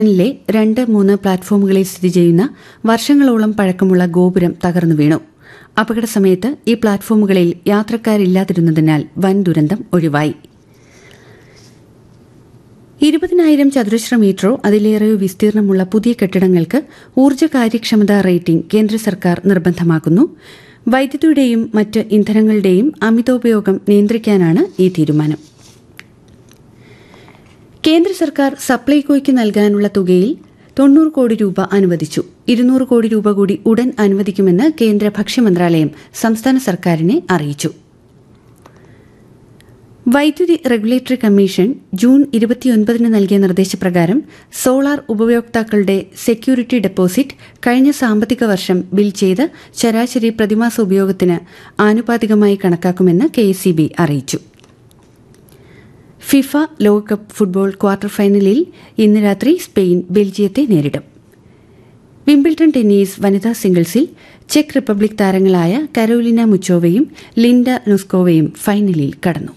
ിലെ രണ്ട് മൂന്ന് പ്ലാറ്റ്ഫോമുകളിൽ സ്ഥിതി ചെയ്യുന്ന വർഷങ്ങളോളം പഴക്കമുള്ള ഗോപുരം തകർന്നു വീണു അപകട സമയത്ത് ഈ പ്ലാറ്റ്ഫോമുകളിൽ യാത്രക്കാരില്ലാതിരുന്നതിനാൽ വൻ ദുരന്തം ഒഴിവായി ഇരുപതിനായിരം ചതുരശ്ര മീറ്ററോ അതിലേറെയോ വിസ്തീർണമുള്ള പുതിയ കെട്ടിടങ്ങൾക്ക് ഊർജ്ജ കാര്യക്ഷമതാ റേറ്റിംഗ് കേന്ദ്ര സർക്കാർ നിർബന്ധമാക്കുന്നു വൈദ്യുതിയുടെയും മറ്റ് ഇന്ധനങ്ങളുടെയും അമിതോപയോഗം നിയന്ത്രിക്കാനാണ് ഈ തീരുമാനം കേന്ദ്ര സർക്കാർ സപ്ലൈകോയ്ക്ക് നൽകാനുള്ള തുകയിൽ തൊണ്ണൂറ് കോടി രൂപ അനുവദിച്ചു ഇരുന്നൂറ് കോടി രൂപ കൂടി ഉടൻ അനുവദിക്കുമെന്ന് കേന്ദ്ര ഭക്ഷ്യമന്ത്രാലയം സംസ്ഥാന സർക്കാരിനെ അറിയിച്ചു വൈദ്യുതി റെഗുലേറ്ററി കമ്മീഷൻ ജൂൺ ഇരുപത്തിയൊൻപതിന് നൽകിയ നിർദ്ദേശപ്രകാരം സോളാർ ഉപഭോക്താക്കളുടെ സെക്യൂരിറ്റി ഡെപ്പോസിറ്റ് കഴിഞ്ഞ സാമ്പത്തിക വർഷം ബിൽ ചെയ്ത് ശരാശരി പ്രതിമാസ ഉപയോഗത്തിന് ആനുപാതികമായി കണക്കാക്കുമെന്ന് കെഎസ്ഇബി അറിയിച്ചു ഫിഫ ലോകകപ്പ് ഫുട്ബോൾ ക്വാർട്ടർ ഫൈനലിൽ ഇന്ന് രാത്രി സ്പെയിൻ ബെൽജിയത്തെ നേരിടും വിംബിൾട്ടൺ ടെന്നീസ് വനിതാ സിംഗിൾസിൽ ചെക്ക് റിപ്പബ്ലിക് താരങ്ങളായ കരോലിന മുച്ചോവയും ലിൻഡ നുസ്കോവയും ഫൈനലിൽ കടന്നു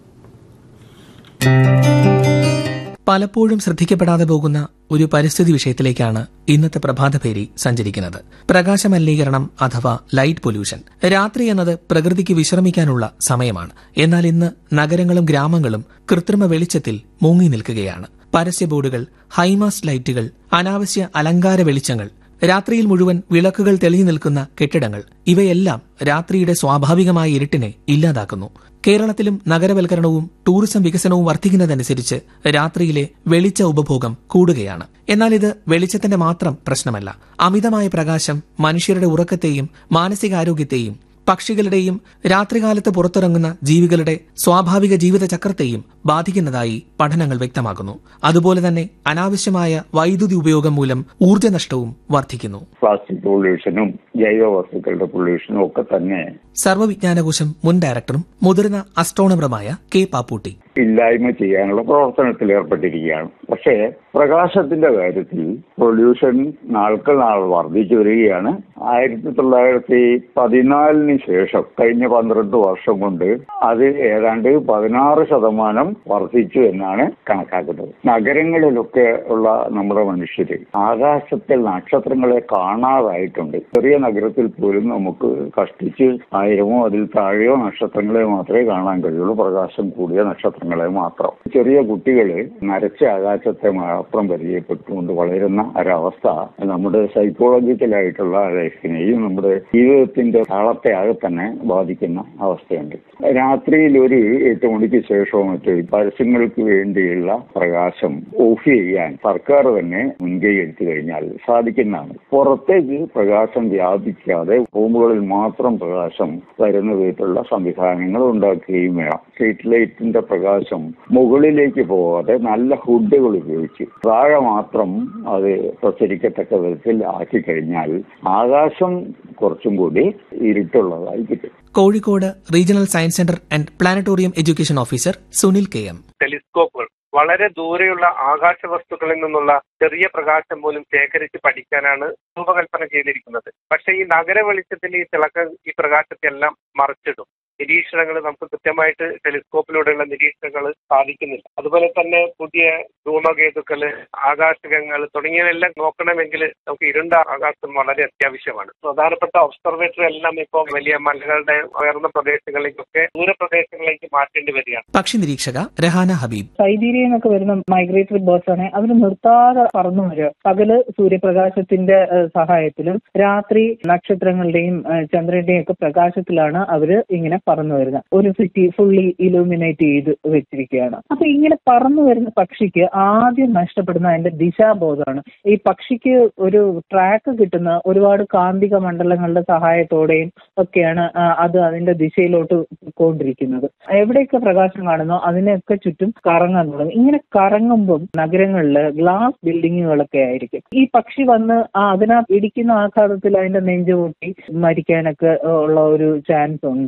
പലപ്പോഴും ശ്രദ്ധിക്കപ്പെടാതെ പോകുന്ന ഒരു പരിസ്ഥിതി വിഷയത്തിലേക്കാണ് ഇന്നത്തെ പ്രഭാതഭേരി സഞ്ചരിക്കുന്നത് പ്രകാശ മലിനീകരണം അഥവാ ലൈറ്റ് പൊല്യൂഷൻ രാത്രി എന്നത് പ്രകൃതിക്ക് വിശ്രമിക്കാനുള്ള സമയമാണ് എന്നാൽ ഇന്ന് നഗരങ്ങളും ഗ്രാമങ്ങളും കൃത്രിമ വെളിച്ചത്തിൽ മുങ്ങി നിൽക്കുകയാണ് പരസ്യ ബോർഡുകൾ ഹൈമാസ്റ്റ് ലൈറ്റുകൾ അനാവശ്യ അലങ്കാര വെളിച്ചങ്ങൾ രാത്രിയിൽ മുഴുവൻ വിളക്കുകൾ തെളിഞ്ഞു നിൽക്കുന്ന കെട്ടിടങ്ങൾ ഇവയെല്ലാം രാത്രിയുടെ സ്വാഭാവികമായ ഇരുട്ടിനെ ഇല്ലാതാക്കുന്നു കേരളത്തിലും നഗരവൽക്കരണവും ടൂറിസം വികസനവും വർദ്ധിക്കുന്നതനുസരിച്ച് രാത്രിയിലെ വെളിച്ച ഉപഭോഗം കൂടുകയാണ് എന്നാൽ ഇത് വെളിച്ചത്തിന്റെ മാത്രം പ്രശ്നമല്ല അമിതമായ പ്രകാശം മനുഷ്യരുടെ ഉറക്കത്തെയും മാനസികാരോഗ്യത്തെയും പക്ഷികളുടെയും രാത്രികാലത്ത് പുറത്തിറങ്ങുന്ന ജീവികളുടെ സ്വാഭാവിക ജീവിതചക്രത്തെയും ബാധിക്കുന്നതായി പഠനങ്ങൾ വ്യക്തമാക്കുന്നു അതുപോലെ തന്നെ അനാവശ്യമായ വൈദ്യുതി ഉപയോഗം മൂലം ഊർജ്ജനഷ്ടവും വർദ്ധിക്കുന്നു പ്ലാസ്റ്റിക് പൊള്യൂഷനും ജൈവ വസ്തുക്കളുടെ പൊള്യൂഷനും ഒക്കെ തന്നെ സർവ്വവിജ്ഞാനകോശം മുൻ ഡയറക്ടറും മുതിർന്ന അസ്ട്രോണറുമായ കെ പാപ്പൂട്ടി ഇല്ലായ്മ ചെയ്യാനുള്ള പ്രവർത്തനത്തിൽ ഏർപ്പെട്ടിരിക്കുകയാണ് പക്ഷേ പ്രകാശത്തിന്റെ കാര്യത്തിൽ പൊല്യൂഷൻ നാൾക്ക് നാൾ വർദ്ധിച്ചു വരികയാണ് ആയിരത്തി തൊള്ളായിരത്തി പതിനാലിന് ശേഷം കഴിഞ്ഞ പന്ത്രണ്ട് വർഷം കൊണ്ട് അത് ഏതാണ്ട് പതിനാറ് ശതമാനം വർദ്ധിച്ചു എന്നാണ് കണക്കാക്കുന്നത് നഗരങ്ങളിലൊക്കെ ഉള്ള നമ്മുടെ മനുഷ്യര് ആകാശത്തിൽ നക്ഷത്രങ്ങളെ കാണാതായിട്ടുണ്ട് ചെറിയ നഗരത്തിൽ പോലും നമുക്ക് കഷ്ടിച്ച് ആയിരമോ അതിൽ താഴെയോ നക്ഷത്രങ്ങളെ മാത്രമേ കാണാൻ കഴിയുള്ളൂ പ്രകാശം കൂടിയ നക്ഷത്രങ്ങളെ മാത്രം ചെറിയ കുട്ടികള് നരച്ച ആകാശത്തെ മാത്രം പരിചയപ്പെട്ടുകൊണ്ട് വളരുന്ന ഒരവസ്ഥ നമ്മുടെ സൈക്കോളജിക്കലായിട്ടുള്ള ലൈഫിനെയും നമ്മുടെ ജീവിതത്തിന്റെ താളത്തെ ആകെ തന്നെ ബാധിക്കുന്ന അവസ്ഥയുണ്ട് രാത്രിയിൽ ഒരു എട്ട് മണിക്ക് ശേഷമോ മറ്റോ ഈ പരസ്യങ്ങൾക്ക് വേണ്ടിയുള്ള പ്രകാശം ഓഫ് ചെയ്യാൻ സർക്കാർ തന്നെ മുൻകൈ എടുത്തു കഴിഞ്ഞാൽ സാധിക്കുന്നതാണ് പുറത്തേക്ക് പ്രകാശം വ്യാപിക്കാതെ റൂമുകളിൽ മാത്രം പ്രകാശം വരുന്ന വിധത്തിലുള്ള സംവിധാനങ്ങൾ ഉണ്ടാക്കുകയും വേണം സ്ട്രീറ്റ് ലൈറ്റിന്റെ പ്രകാശം മുകളിലേക്ക് പോകാതെ നല്ല ഹുഡുകൾ ഉപയോഗിച്ച് താഴെ മാത്രം അത് പ്രസരിക്കത്തക്ക വിധത്തിൽ ആക്കി കഴിഞ്ഞാൽ ആകാശം കുറച്ചും കൂടി ഇരുട്ടുള്ളതായി കിട്ടും Kozhikode Regional Science Centre and Planetarium education officer Sunil K M ടെലിസ്കോപ്പുകൾ വളരെ ദൂരെയുള്ള ആകാശ വസ്തുക്കളിൽ നിന്നുള്ള ചെറിയ പ്രകാശം പോലും ശേഖരിച്ച് പഠിക്കാനാണ് രൂപകൽപ്പന ചെയ്തിരിക്കുന്നത് പക്ഷേ ഈ നഗര വെളിച്ചത്തിൽ ഈ തിളക്കം ഈ പ്രകാശത്തെ എല്ലാം മറച്ചിടും നിരീക്ഷണങ്ങൾ നമുക്ക് കൃത്യമായിട്ട് ടെലിസ്കോപ്പിലൂടെയുള്ള നിരീക്ഷണങ്ങൾ സാധിക്കുന്നില്ല അതുപോലെ തന്നെ പുതിയ ധൂമകേതുക്കള് ആകാശകങ്ങൾ തുടങ്ങിയവയെല്ലാം നോക്കണമെങ്കിൽ നമുക്ക് ഇരുണ്ട ആകാശം വളരെ അത്യാവശ്യമാണ് പ്രധാനപ്പെട്ട ഒബ്സർവേറ്ററി എല്ലാം ഇപ്പോൾ വലിയ മലകളുടെ ഉയർന്ന പ്രദേശങ്ങളിലേക്കൊക്കെ ദൂരപ്രദേശങ്ങളിലേക്ക് മാറ്റേണ്ടി വരികയാണ് പക്ഷി നിരീക്ഷക രഹാന ഹബീബ് സൈബീരിയയിൽ നിന്നൊക്കെ വരുന്ന മൈഗ്രേറ്ററി ബേർഡ്സ് ആണ് അവർ നിർത്താതെ പറന്നു വരിക പകല് സൂര്യപ്രകാശത്തിന്റെ ഏഹ്, സഹായത്തിലും രാത്രി നക്ഷത്രങ്ങളുടെയും ഏഹ്, ചന്ദ്രന്റെയും ഒക്കെ പ്രകാശത്തിലാണ് അവര് ഇങ്ങനെ പറന്നു വരുന്നത് ഒരു സിറ്റി ഫുള്ളി ഇലൂമിനേറ്റ് ചെയ്ത് വെച്ചിരിക്കുകയാണ് അപ്പൊ ഇങ്ങനെ പറന്നു വരുന്ന പക്ഷിക്ക് ആദ്യം നഷ്ടപ്പെടുന്ന അതിന്റെ ദിശാബോധമാണ് ഈ പക്ഷിക്ക് ഒരു ട്രാക്ക് കിട്ടുന്ന ഒരുപാട് കാന്തിക മണ്ഡലങ്ങളുടെ സഹായത്തോടെയും ഒക്കെയാണ് ആ, അത് അതിന്റെ ദിശയിലോട്ട് പോയിക്കൊണ്ടിരിക്കുന്നത് എവിടെയൊക്കെ പ്രകാശം കാണുന്നോ അതിനെയൊക്കെ ചുറ്റും കറങ്ങാൻ തുടങ്ങും ഇങ്ങനെ കറങ്ങുമ്പോൾ നഗരങ്ങളിൽ ഗ്ലാസ് ബിൽഡിങ്ങുകളൊക്കെ ആയിരിക്കും ഈ പക്ഷി വന്ന് ആ അതിനകത്ത് ഇടിക്കുന്ന ആഘാതത്തിൽ അതിന്റെ നെഞ്ചു പൊട്ടി മരിക്കാനൊക്കെ ഉള്ള ഒരു ചാൻസ് ഉണ്ട് അവരുടെ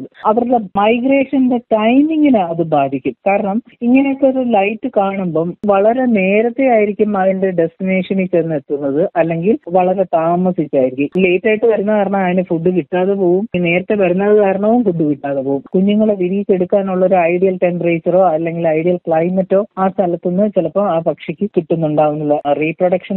അവരുടെ മൈഗ്രേഷന്റെ ടൈമിങ്ങിനെ അത് ബാധിക്കും കാരണം ഇങ്ങനെയൊക്കെ ഒരു ലൈറ്റ് കാണുമ്പം വളരെ നേരത്തെ ആയിരിക്കും അതിന്റെ ഡെസ്റ്റിനേഷനിൽ ചെന്ന് എത്തുന്നത് അല്ലെങ്കിൽ വളരെ താമസിച്ചായിരിക്കും ലേറ്റ് ആയിട്ട് വരുന്ന കാരണം അതിന് ഫുഡ് കിട്ടാതെ പോകും നേരത്തെ വരുന്നത് കാരണവും ഫുഡ് കിട്ടാതെ പോകും കുഞ്ഞുങ്ങളെ വിരിയിച്ചെടുക്കാനുള്ള ഒരു ഐഡിയൽ ടെമ്പറേച്ചറോ അല്ലെങ്കിൽ ഐഡിയൽ ക്ലൈമറ്റോ ആ സ്ഥലത്തുനിന്ന് ചിലപ്പോൾ ആ പക്ഷിക്ക് കിട്ടുന്നുണ്ടാവുന്നില്ല റീപ്രൊഡക്ഷൻ